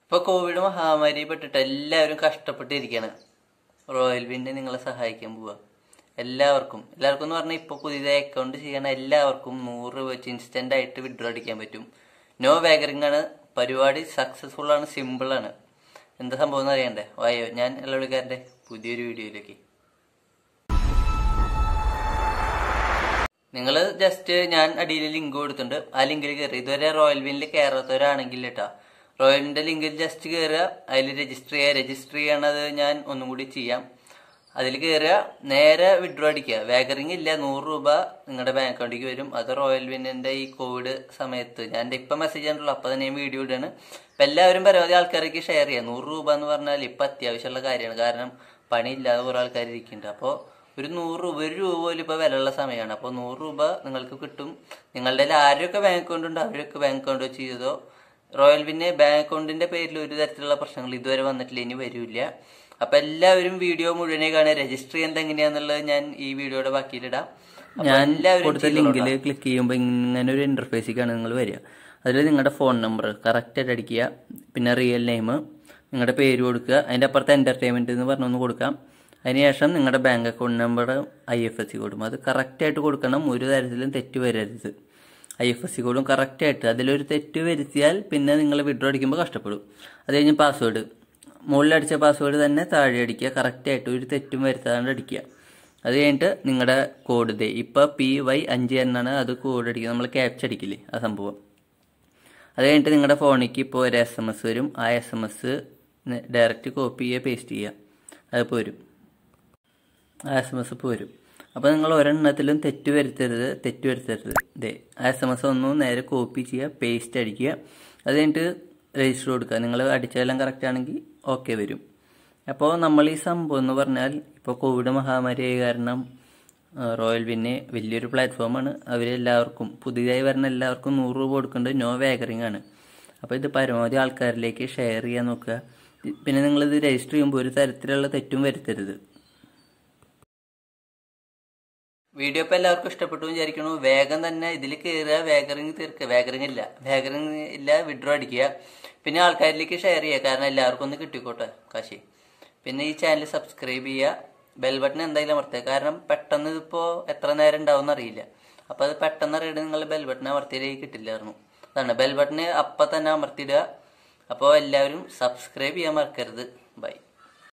ഇപ്പൊ കോവിഡ് മഹാമാരി പെട്ടിട്ട് എല്ലാവരും കഷ്ടപ്പെട്ടിരിക്കുകയാണ് റോയൽ വിൻഡ് നിങ്ങളെ സഹായിക്കാൻ പോവുക എല്ലാവർക്കും എല്ലാവർക്കും എന്ന് പറഞ്ഞാൽ ഇപ്പൊ പുതിയതായി അക്കൗണ്ട് ചെയ്യണ എല്ലാവർക്കും നൂറ് രൂപ വെച്ച് ഇൻസ്റ്റന്റ് ആയിട്ട് വിഡ്രോ അടിക്കാൻ പറ്റും നോ വേഗറിംഗ് ആണ് പരിപാടി സക്സസ്ഫുൾ ആണ് സിമ്പിൾ ആണ് എന്താ സംഭവം എന്ന് അറിയണ്ടേ വായോ ഞാൻ എല്ലാവിളിക്കാരന്റെ പുതിയൊരു വീഡിയോയിലേക്ക് നിങ്ങൾ ജസ്റ്റ് ഞാൻ അടിയിൽ ലിങ്ക് കൊടുത്തിട്ടുണ്ട് ആ ലിങ്കിൽ കയറി ഇതുവരെ റോയൽ വിനിൽ കയറാത്തവരാണെങ്കിൽ കേട്ടാ റോയലിന്റെ ലിങ്കിൽ ജസ്റ്റ് കയറുക അതിൽ രജിസ്റ്റർ ചെയ്യുക രജിസ്റ്റർ ചെയ്യണത് ഞാൻ ഒന്നും കൂടി ചെയ്യാം അതിൽ കയറുക നേരെ വിഡ്രോ അടിക്കുക വേഗറിംഗ് ഇല്ല നൂറ് രൂപ നിങ്ങളുടെ ബാങ്ക് അക്കൗണ്ടിലേക്ക് വരും അത് റോയൽ വിന്നിന്റെ ഈ കോവിഡ് സമയത്ത് ഞാൻ എൻ്റെ ഇപ്പം മെസ്സേജ് ചെയ്തിട്ടുള്ളൂ അപ്പം തന്നെ ഞാൻ വീഡിയോ ഇടാണ് അപ്പം എല്ലാവരും പരമാവധി ആൾക്കാർക്ക് ഷെയർ ചെയ്യുക നൂറ് രൂപ എന്ന് പറഞ്ഞാൽ ഇപ്പം അത്യാവശ്യമുള്ള കാര്യമാണ് കാരണം പണിയില്ലാതെ കുറേ ആൾക്കാർ ഇരിക്കുന്നുണ്ട് അപ്പോൾ ഒരു നൂറ് രൂപ ഒരു രൂപ പോലും ഇപ്പോൾ വിലയുള്ള സമയമാണ് അപ്പോൾ നൂറ് രൂപ നിങ്ങൾക്ക് കിട്ടും നിങ്ങളുടെ കയ്യിൽ ആരൊക്കെ ബാങ്ക് അക്കൗണ്ട് ഉണ്ട് അവരൊക്കെ ബാങ്ക് അക്കൗണ്ട് വെച്ച് ചെയ്തോ റോയൽ പിന്നെ ബാങ്ക് അക്കൗണ്ടിന്റെ പേരിൽ ഒരു തരത്തിലുള്ള പ്രശ്നങ്ങൾ ഇതുവരെ വന്നിട്ടില്ല ഇനി വരില്ല അപ്പൊ എല്ലാവരും വീഡിയോ മുഴുവനെ കാണുക രജിസ്റ്റർ ചെയ്യുന്നത് എങ്ങനെയാന്നുള്ളത് ഞാൻ ഈ വീഡിയോയുടെ ബാക്കിയിലിടാം അപ്പൊ ഞാൻ എല്ലാവരും കൊടുത്ത ചെയ്തോളൂ ലിങ്കിൽ ക്ലിക്ക് ചെയ്യുമ്പോൾ ഇങ്ങനെ ഒരു ഇന്റർഫേസിലേക്കാണ് നിങ്ങൾ വരിക അതിൽ നിങ്ങളുടെ ഫോൺ നമ്പർ കറക്റ്റായിട്ട് അടിക്കുക പിന്നെ റിയൽ നെയിം നിങ്ങളുടെ പേര് കൊടുക്കുക അതിൻ്റെ അപ്പുറത്ത് എൻ്റർടൈൻമെൻറ്റ് എന്ന് പറഞ്ഞൊന്ന് കൊടുക്കാം അതിനുശേഷം നിങ്ങളുടെ bank account number I F S C കോഡും അത് കറക്റ്റായിട്ട് കൊടുക്കണം ഒരു തരത്തിലും തെറ്റ് വരരുത് ഐ എഫ് എസ് സി കോഡും കറക്റ്റായിട്ട് അതിലൊരു തെറ്റ് വരുത്തിയാൽ പിന്നെ നിങ്ങൾ വിഡ്രോ അടിക്കുമ്പോൾ കഷ്ടപ്പെടും അത് കഴിഞ്ഞ് പാസ്വേഡ് മുകളിൽ അടിച്ച പാസ്വേഡ് തന്നെ താഴെ അടിക്കുക കറക്റ്റായിട്ട് ഒരു തെറ്റും വരുത്താണ്ട് അടിക്കുക അത് കഴിഞ്ഞിട്ട് നിങ്ങളുടെ കോഡ് ദേ ഇപ്പോൾ പി വൈ അഞ്ച് എന്നാണ് അത് കോഡ് അടിക്കുക നമ്മൾ ക്യാപ്ച അടിക്കില്ലേ ആ സംഭവം അത് കഴിഞ്ഞിട്ട് നിങ്ങളുടെ ഫോണിലേക്ക് ഇപ്പോൾ ഒരു എസ് എം എസ് വരും ആ S M S direct copy ചെയ്യുക പേസ്റ്റ് ചെയ്യുക അത് പോരും ആ എസ് എം എസ് ഇപ്പോൾ വരും അപ്പോൾ നിങ്ങൾ ഒരെണ്ണത്തിലും തെറ്റ് വരുത്തരുത് തെറ്റ് വരുത്തരുത് ദേ ആ എസ് എം എസ് ഒന്നും നേരെ കോപ്പി ചെയ്യുക പേസ്റ്റ് അടിക്കുക അത് കഴിഞ്ഞിട്ട് രജിസ്റ്റർ കൊടുക്കുക നിങ്ങൾ അടിച്ചതെല്ലാം കറക്റ്റ് ആണെങ്കിൽ ഓക്കെ വരും അപ്പോൾ നമ്മൾ ഈ സംഭവം എന്ന് പറഞ്ഞാൽ ഇപ്പോൾ കോവിഡ് മഹാമാരി ആയ കാരണം ആ, റോയൽ വിന്നെ വലിയൊരു പ്ലാറ്റ്ഫോമാണ് അവരെല്ലാവർക്കും പുതിയതായി വരുന്ന എല്ലാവർക്കും നൂറ് രൂപ കൊടുക്കേണ്ടത് നോ വേഗറിംഗ് ആണ് അപ്പോൾ ഇത് പരമാവധി ആൾക്കാരിലേക്ക് ഷെയർ ചെയ്യാൻ നോക്കുക പിന്നെ നിങ്ങളിത് രജിസ്റ്റർ ചെയ്യുമ്പോൾ ഒരു തരത്തിലുള്ള തെറ്റും വരുത്തരുത് വീഡിയോ ഇപ്പൊ എല്ലാവർക്കും ഇഷ്ടപ്പെട്ടു എന്ന് വിചാരിക്കണു വേഗം തന്നെ ഇതിൽ കയറുക വേഗറിങ് തീർക്കുക വേഗറിങ് ഇല്ല വേഗറിങ് ഇല്ല വിഡ്രോ അടിക്കുക പിന്നെ ആൾക്കാരിലേക്ക് ഷെയർ ചെയ്യുക കാരണം എല്ലാവർക്കും ഒന്ന് കിട്ടിക്കോട്ടെ കാശി പിന്നെ ഈ ചാനൽ സബ്സ്ക്രൈബ് ചെയ്യുക ബെൽ ബട്ടൺ എന്തായാലും അമർത്തുക കാരണം പെട്ടെന്ന് ഇതിപ്പോ എത്ര നേരം ഉണ്ടാവും അറിയില്ല അപ്പൊ അത് പെട്ടെന്ന് അറിയിട്ട് നിങ്ങൾ ബെൽ ബട്ടൺ അമർത്തിയിലേക്ക് കിട്ടില്ലായിരുന്നു അതാണ് ബെൽ ബട്ടൺ അപ്പൊ തന്നെ അമർത്തിയിടുക അപ്പോൾ എല്ലാവരും സബ്സ്ക്രൈബ് ചെയ്യാൻ മറക്കരുത് ബൈ